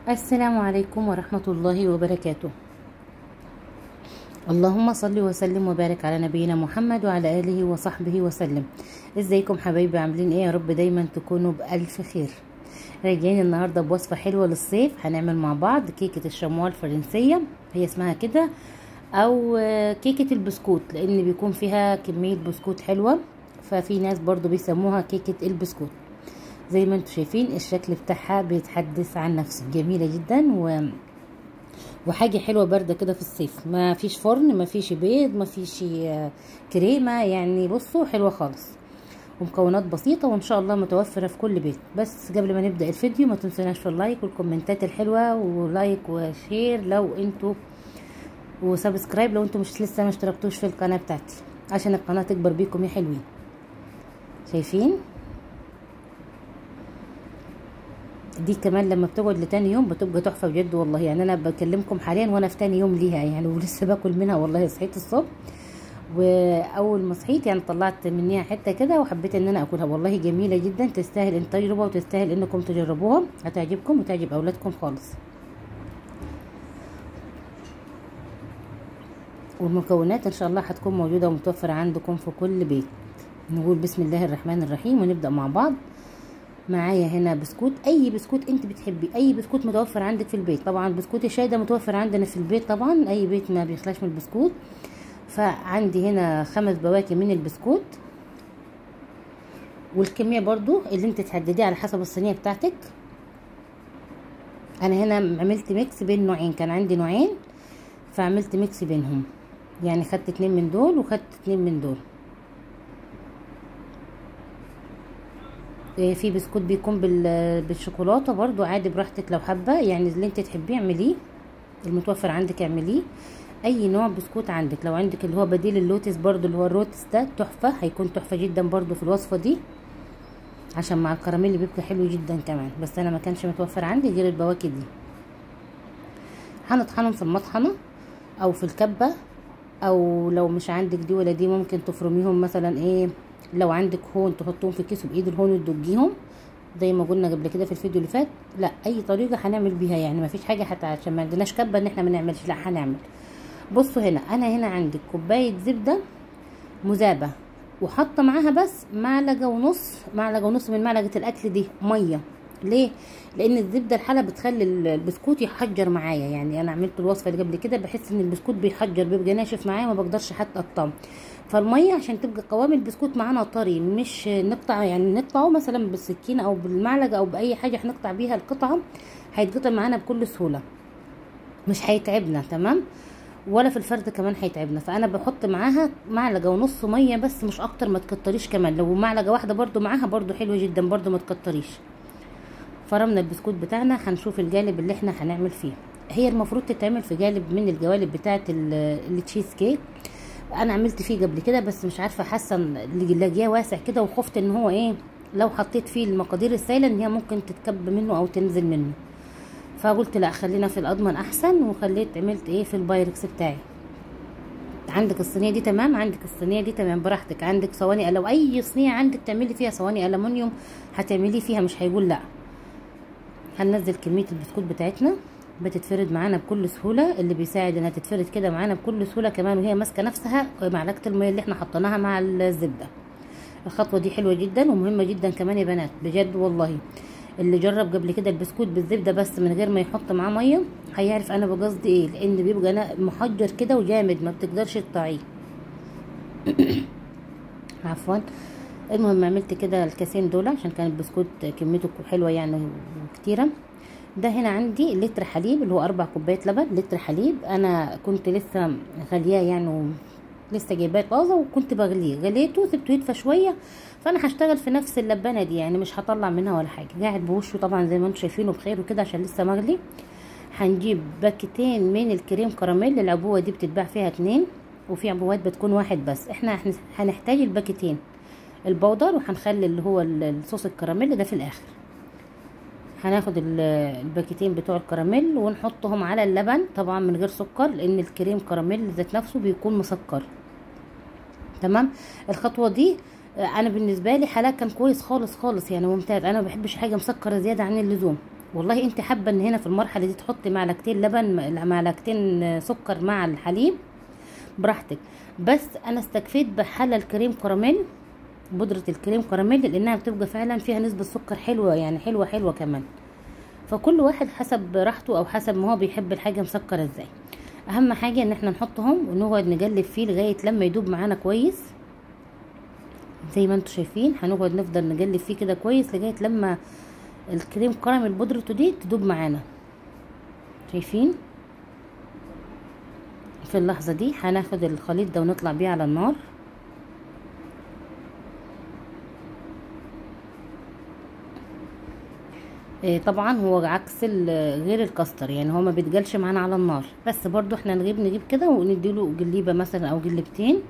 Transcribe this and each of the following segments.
السلام عليكم ورحمة الله وبركاته اللهم صل وسلم وبارك على نبينا محمد وعلى آله وصحبه وسلم ازيكم حبايبي عاملين ايه يا رب دايما تكونوا بألف خير راجعين النهاردة بوصفة حلوة للصيف هنعمل مع بعض كيكة الشموع الفرنسية هي اسمها كده او كيكة البسكوت لان بيكون فيها كمية بسكوت حلوة ففي ناس برضو بيسموها كيكة البسكوت زي ما انتم شايفين الشكل بتاعها بيتحدث عن نفسه جميله جدا و وحاجه حلوه بارده كده في الصيف ما فيش فرن ما فيش بيض ما فيش كريمه يعني بصوا حلوه خالص ومكونات بسيطه وان شاء الله متوفره في كل بيت بس قبل ما نبدا الفيديو ما تنسوناش في اللايك والكومنتات الحلوه ولايك وشير لو انتوا وسبسكرايب لو انتوا مش لسه ما اشتركتوش في القناه بتاعتي عشان القناه تكبر بيكم يا حلوين شايفين دي كمان لما بتقعد لتاني يوم بتبقى تحفه بجد والله يعني انا بكلمكم حاليا وانا في تاني يوم ليها يعني ولسه باكل منها والله صحيت الصبح واول ما صحيت يعني طلعت منيها حته كده وحبيت ان انا اكلها والله جميله جدا تستاهل ان تجربه وتستاهل انكم تجربوها هتعجبكم وتعجب اولادكم خالص والمكونات ان شاء الله هتكون موجوده ومتوفره عندكم في كل بيت نقول بسم الله الرحمن الرحيم ونبدا مع بعض معايا هنا بسكوت اي بسكوت انت بتحبي اي بسكوت متوفر عندك في البيت طبعا بسكوت الشاي ده متوفر عندنا في البيت طبعا اي بيت ما بيخلاش من البسكوت فعندي هنا خمس بواكي من البسكوت والكميه برضو اللي انت تحدديها على حسب الصينيه بتاعتك انا هنا عملت ميكس بين نوعين كان عندي نوعين فعملت ميكس بينهم يعني خدت اتنين من دول وخدت اتنين من دول في بسكوت بيكون بالشوكولاته برضو عادي براحتك لو حابه يعني اللي انت تحبيه اعمليه المتوفر عندك اعمليه اي نوع بسكوت عندك لو عندك اللي هو بديل اللوتس برضو اللي هو الروتس ده تحفه هيكون تحفه جدا برضو في الوصفه دي عشان مع الكراميل بيبقى حلو جدا كمان بس انا ما كانش متوفر عندي غير البواكي دي هنطحنهم في المطحنه او في الكبه او لو مش عندك دي ولا دي ممكن تفرميهم مثلا ايه لو عندك هون تحطهم في كيس بايد الهون وتدجيهم زي ما قلنا قبل كده في الفيديو اللي فات لا اي طريقه هنعمل بيها يعني ما فيش حاجه حتى عشان ما عندناش كبه ان احنا ما نعملش لا هنعمل بصوا هنا انا هنا عندي كوبايه زبده مذابه وحاطه معاها بس معلقه ونص معلقه ونص من معلقه الاكل دي ميه ليه لان الزبده الحاله بتخلي البسكوت يحجر معايا يعني انا عملت الوصفه اللي قبل كده بحس ان البسكوت بيحجر بيبقى ناشف معايا ما بقدرش حتى اقطعه فالميه عشان تبقى قوام البسكوت معانا طري مش نقطع يعني نقطعه مثلا بالسكينه او بالمعلقه او باي حاجه هنقطع بيها القطعه هيتقطع معانا بكل سهوله مش هيتعبنا تمام ولا في الفرد كمان هيتعبنا فانا بحط معاها معلقه ونص ميه بس مش اكتر ما تكتريش كمان لو معلقه واحده برده معاها برده حلوه جدا برده ما تكتريش فرمنا البسكوت بتاعنا هنشوف الجانب اللي احنا هنعمل فيه هي المفروض تتعمل في جانب من الجوانب بتاعه التشيز كيك انا عملت فيه قبل كده بس مش عارفه حاسه لاقياه واسع كده وخفت ان هو ايه لو حطيت فيه المقادير السائله ان هي ممكن تتكب منه او تنزل منه فقلت لا خلينا في الاضمن احسن وخليت عملت ايه في البايركس بتاعي عندك الصينيه دي تمام عندك الصينيه دي تمام براحتك عندك صواني لو اي صينيه عندك تعملي فيها صواني الومنيوم هتعملي فيها مش هيقول لا هننزل كميه البسكوت بتاعتنا بتتفرد معانا بكل سهوله اللي بيساعد انها تتفرد كده معانا بكل سهوله كمان وهي ماسكه نفسها معلقه الميه اللي احنا حطيناها مع الزبده الخطوه دي حلوه جدا ومهمه جدا كمان يا بنات بجد والله اللي جرب قبل كده البسكوت بالزبده بس من غير ما يحط معاه ميه هيعرف انا بقصد ايه لان بيبقى محجر كده وجامد ما بتقدرش تقطعيه عفوا المهم عملت كده الكاسين دول عشان كان البسكوت كميته حلوه يعني وكتيره ده هنا عندي لتر حليب اللي هو اربع كوبايات لبن لتر حليب انا كنت لسه غلياه يعني لسه جايباه طازه وكنت بغليه غليته سبته يدفى شويه فانا هشتغل في نفس اللبانه دي يعني مش هطلع منها ولا حاجه قاعد بوشه طبعا زي ما انتم شايفينه بخير وكده عشان لسه مغلي هنجيب باكيتين من الكريم كراميل العبوه دي بتتباع فيها اتنين وفي عبوات بتكون واحد بس احنا هنحتاج الباكيتين البودر وهنخلي اللي هو الصوص الكراميل ده في الاخر هناخد الباكيتين بتوع الكراميل ونحطهم على اللبن طبعا من غير سكر لان الكريم كراميل ذات نفسه بيكون مسكر تمام الخطوه دي انا بالنسبه لي حلاها كان كويس خالص خالص يعني ممتاز انا ما بحبش حاجه مسكره زياده عن اللزوم والله انت حابه ان هنا في المرحله دي تحطي معلقتين لبن معلقتين سكر مع الحليب براحتك بس انا استكفيت بحلى الكريم كراميل بودرة الكريم كراميل لانها بتبقى فعلا فيها نسبة سكر حلوة يعني حلوة حلوة كمان فكل واحد حسب راحته او حسب ما هو بيحب الحاجة مسكرة ازاي اهم حاجة ان احنا نحطهم ونقعد نقلب فيه لغاية لما يدوب معانا كويس زي ما انتم شايفين هنقعد نفضل نقلب فيه كده كويس لغاية لما الكريم كراميل بودرته دي تدوب معانا شايفين في اللحظة دي هناخد الخليط ده ونطلع بيه على النار طبعا هو عكس غير الكاستر يعني هو ما بيتجلش معانا على النار بس برضو احنا نجيب نجيب كده ونديله جليبة مثلا او جليبتين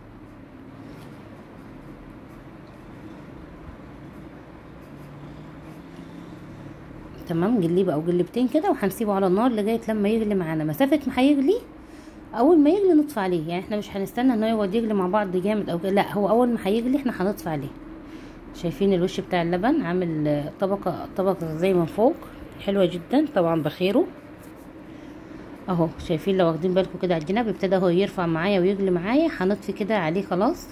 تمام جليبة او جليبتين كده وهنسيبه على النار لغاية لما يغلي معانا مسافة ما هيغلي اول ما يغلي نطفي عليه يعني احنا مش هنستنى ان هو يقعد يغلي مع بعض جامد او لا هو اول ما هيغلي احنا هنطفي عليه شايفين الوش بتاع اللبن عامل طبقة طبقة زي من فوق حلوة جدا طبعا بخيره اهو شايفين لو واخدين بالكم كده على الجناب ابتدى هو يرفع معايا ويغلي معايا هنطفي كده عليه خلاص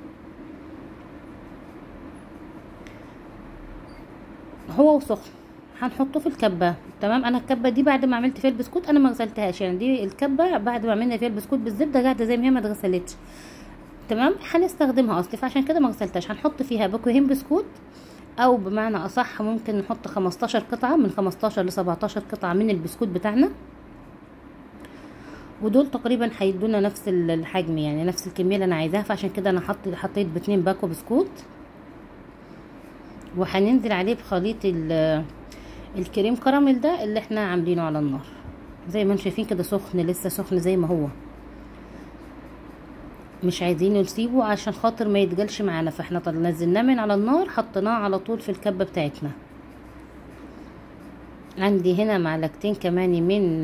هو وسخن هنحطه في الكبه تمام انا الكبه دي بعد ما عملت فيها البسكوت انا ما غسلتهاش يعني دي الكبه بعد ما عملنا فيها البسكوت بالزبده قاعده زي ما هي ما اتغسلتش تمام هنستخدمها اصلي فعشان كده ما غسلتهاش هنحط فيها باكوهين بسكوت او بمعنى اصح ممكن نحط 15 قطعه من 15 ل 17 قطعه من البسكوت بتاعنا ودول تقريبا هيدونا نفس الحجم يعني نفس الكميه اللي انا عايزاها فعشان كده انا حط حطيت باتنين باكو بسكوت وهننزل عليه بخليط الكريم كراميل ده اللي احنا عاملينه على النار زي ما انتم شايفين كده سخن لسه سخن زي ما هو مش عايزين نسيبه عشان خاطر ما يتجلش معانا فاحنا نزلناه من على النار حطيناه على طول في الكبه بتاعتنا عندي هنا معلقتين كمان من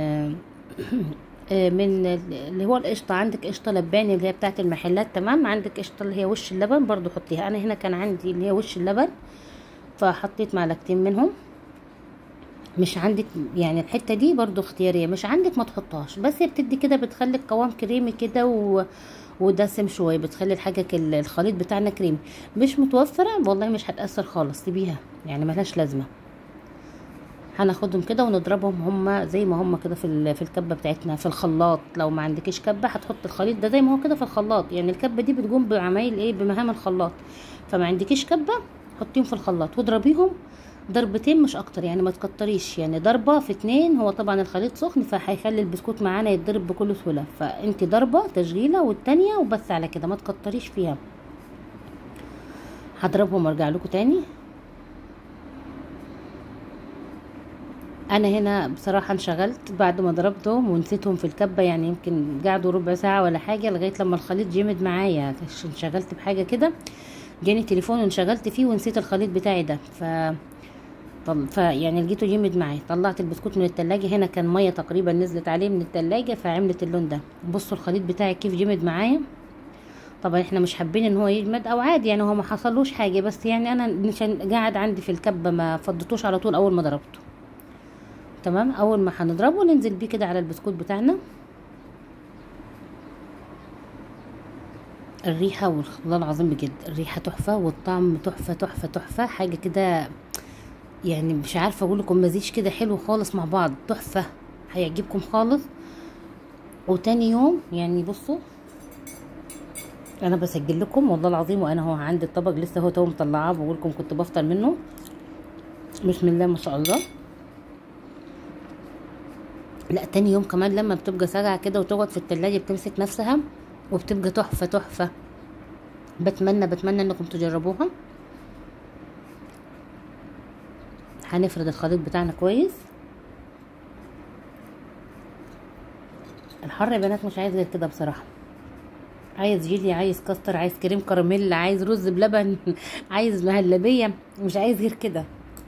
من اللي هو القشطه عندك قشطه لباني اللي هي بتاعت المحلات تمام عندك قشطه اللي هي وش اللبن برضو حطيها انا هنا كان عندي اللي هي وش اللبن فحطيت معلقتين منهم مش عندك يعني الحته دي برضو اختياريه مش عندك ما تحطهاش بس هي بتدي كده بتخلي القوام كريمي كده و... ودسم شويه بتخلي الحاجه الخليط بتاعنا كريمي مش متوفره والله مش هتاثر خالص سيبيها يعني ملهاش لازمه هناخدهم كده ونضربهم هما زي ما هما كده في في الكبه بتاعتنا في الخلاط لو ما عندكيش كبه هتحط الخليط ده زي ما هو كده في الخلاط يعني الكبه دي بتقوم بعمايل ايه بمهام الخلاط فما عندكيش كبه حطيهم في الخلاط واضربيهم ضربتين مش اكتر يعني ما تكتريش يعني ضربه في اتنين هو طبعا الخليط سخن فهيخلي البسكوت معانا يتضرب بكل سهوله فانت ضربه تشغيله والتانيه وبس على كده ما تكتريش فيها هضربهم وارجع لكم تاني انا هنا بصراحه انشغلت بعد ما ضربتهم ونسيتهم في الكبه يعني يمكن قعدوا ربع ساعه ولا حاجه لغايه لما الخليط جمد معايا انشغلت بحاجه كده جاني تليفون وانشغلت فيه ونسيت الخليط بتاعي ده ف طل... فيعني لقيته جمد معايا طلعت البسكوت من التلاجة هنا كان ميه تقريبا نزلت عليه من التلاجة فعملت اللون ده بصوا الخليط بتاعي كيف جمد معايا طبعا احنا مش حابين ان هو يجمد او عادي يعني هو ما حصلوش حاجه بس يعني انا عشان قاعد عندي في الكبه ما فضيتوش على طول اول ما ضربته تمام اول ما هنضربه ننزل بيه كده على البسكوت بتاعنا الريحه والله العظيم بجد الريحه تحفه والطعم تحفه تحفه تحفه حاجه كده يعني مش عارفه اقول لكم مزيج كده حلو خالص مع بعض تحفه هيعجبكم خالص وتاني يوم يعني بصوا انا بسجل لكم والله العظيم وانا هو عندي الطبق لسه هو تو مطلعاه بقول لكم كنت بفطر منه بسم الله ما شاء الله لا تاني يوم كمان لما بتبقى ساقعه كده وتقعد في التلاجة بتمسك نفسها وبتبقى تحفه تحفه بتمنى بتمنى انكم تجربوها هنفرد الخليط بتاعنا كويس الحر يا بنات مش عايز غير كده بصراحه عايز جيلي عايز كاستر عايز كريم كراميل عايز رز بلبن عايز مهلبيه مش عايز غير كده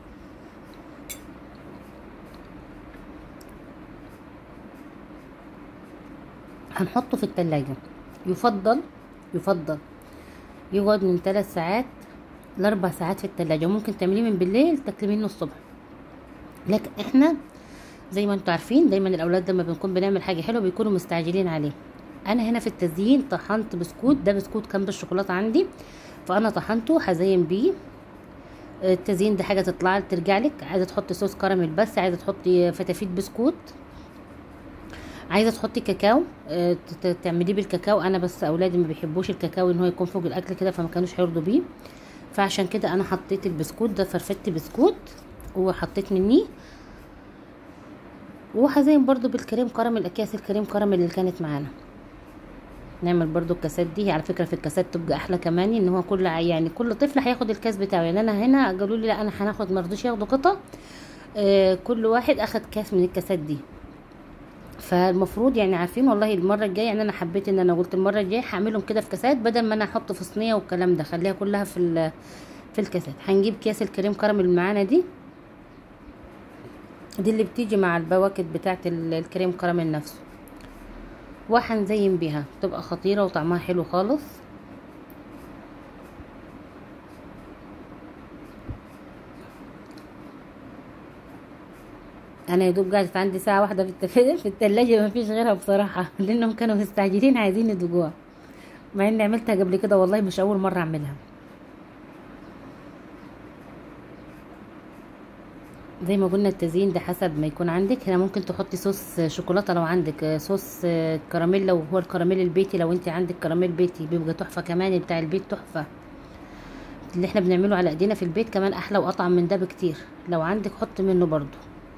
هنحطه في التلاجة يفضل يفضل يقعد من ثلاث ساعات لاربع ساعات في التلاجة ممكن تعمليه من بالليل تاكلي منه الصبح لكن احنا زي ما انتوا عارفين دايما الاولاد لما بنكون بنعمل حاجه حلوه بيكونوا مستعجلين عليه انا هنا في التزيين طحنت بسكوت ده بسكوت كان بالشوكولاته عندي فانا طحنته هزين بيه التزيين ده حاجه تطلع ترجع لك عايزه تحطي صوص كراميل بس عايزه تحطي فتافيت بسكوت عايزه تحطي كاكاو اه تعمليه بالكاكاو انا بس اولادي ما بيحبوش الكاكاو ان هو يكون فوق الاكل كده فما كانوش هيرضوا بيه فعشان كده انا حطيت البسكوت ده فرفدت بسكوت وحطيت منيه وهزين برضو بالكريم كراميل اكياس الكريم كراميل اللي كانت معانا نعمل برضو الكاسات دي على فكره في الكاسات تبقى احلى كمان ان هو كل يعني كل طفل هياخد الكاس بتاعه يعني انا هنا قالوا لي لا انا هناخد مرضوش ياخدوا قطع آه كل واحد اخد كاس من الكاسات دي فالمفروض يعني عارفين والله المره الجايه يعني انا حبيت ان انا قلت المره الجايه هعملهم كده في كاسات بدل ما انا احط في صينيه والكلام ده خليها كلها في في الكاسات هنجيب كيس الكريم كراميل معانا دي دي اللي بتيجي مع البواكت بتاعه الكريم كراميل نفسه وهنزين بيها تبقى خطيرة وطعمها حلو خالص انا يا دوب قعدت عندي ساعة واحدة في التف... في التلاجة ما فيش غيرها بصراحة لانهم كانوا مستعجلين عايزين يدوقوها مع اني عملتها قبل كده والله مش اول مرة اعملها زي ما قلنا التزيين ده حسب ما يكون عندك هنا ممكن تحطي صوص شوكولاته لو عندك صوص كراميل لو هو الكراميل البيتي لو انت عندك كراميل بيتي بيبقى تحفه كمان بتاع البيت تحفه اللي احنا بنعمله على ايدينا في البيت كمان احلى واطعم من ده بكتير لو عندك حط منه برضو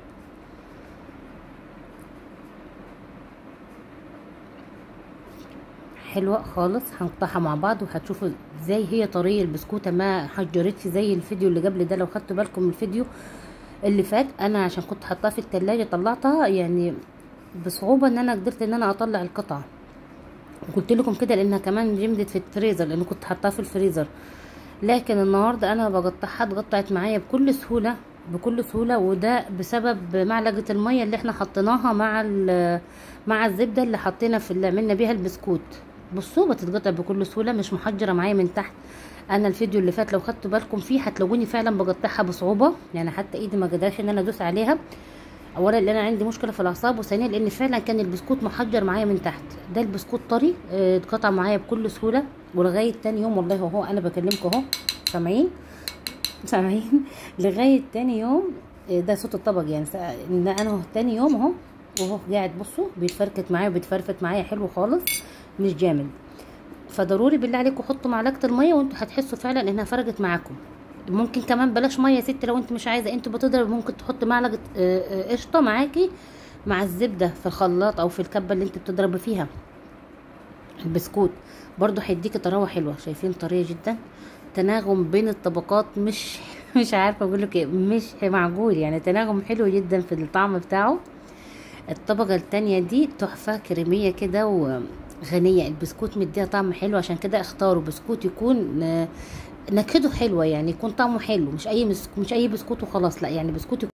حلوه خالص هنقطعها مع بعض وهتشوفوا ازاي هي طريه البسكوته ما حجرتش زي الفيديو اللي قبل ده لو خدتوا بالكم من الفيديو اللي فات انا عشان كنت حطاها في التلاجة طلعتها يعني بصعوبة ان انا قدرت ان انا اطلع القطعة قلت لكم كده لانها كمان جمدت في الفريزر لان كنت حطاها في الفريزر لكن النهاردة انا بقطعها اتقطعت معايا بكل سهولة بكل سهولة وده بسبب معلقة المية اللي احنا حطيناها مع مع الزبدة اللي حطينا في اللي عملنا بيها البسكوت بصوا بتتقطع بكل سهولة مش محجرة معايا من تحت انا الفيديو اللي فات لو خدتوا بالكم فيه هتلاقوني فعلا بقطعها بصعوبه يعني حتى ايدي ما قدرش ان انا ادوس عليها اولا لان انا عندي مشكله في الاعصاب وثانيا لان فعلا كان البسكوت محجر معايا من تحت ده البسكوت طري اتقطع معايا بكل سهوله ولغايه تاني يوم والله اهو انا بكلمكم اهو سامعين سامعين لغايه تاني يوم ده صوت الطبق يعني ان انا اهو تاني يوم اهو وهو قاعد بصوا بيتفركت معايا وبيتفرفت معايا حلو خالص مش جامد فضروري بالله عليكم حطوا معلقه الميه وانتوا هتحسوا فعلا انها فرقت معاكم ممكن كمان بلاش ميه يا ست لو انت مش عايزه انتوا بتضرب ممكن تحط معلقه قشطه معاكي مع الزبده في الخلاط او في الكبه اللي انت بتضربي فيها البسكوت برضو هيديكي طراوه حلوه شايفين طريه جدا تناغم بين الطبقات مش مش عارفه اقول لك مش معقول يعني تناغم حلو جدا في الطعم بتاعه الطبقه التانية دي تحفه كريميه كده و غنية البسكوت مديها طعم حلو عشان كده اختاروا بسكوت يكون نكهته حلوة يعني يكون طعمه حلو مش اي مش اي بسكوت وخلاص لا يعني بسكوت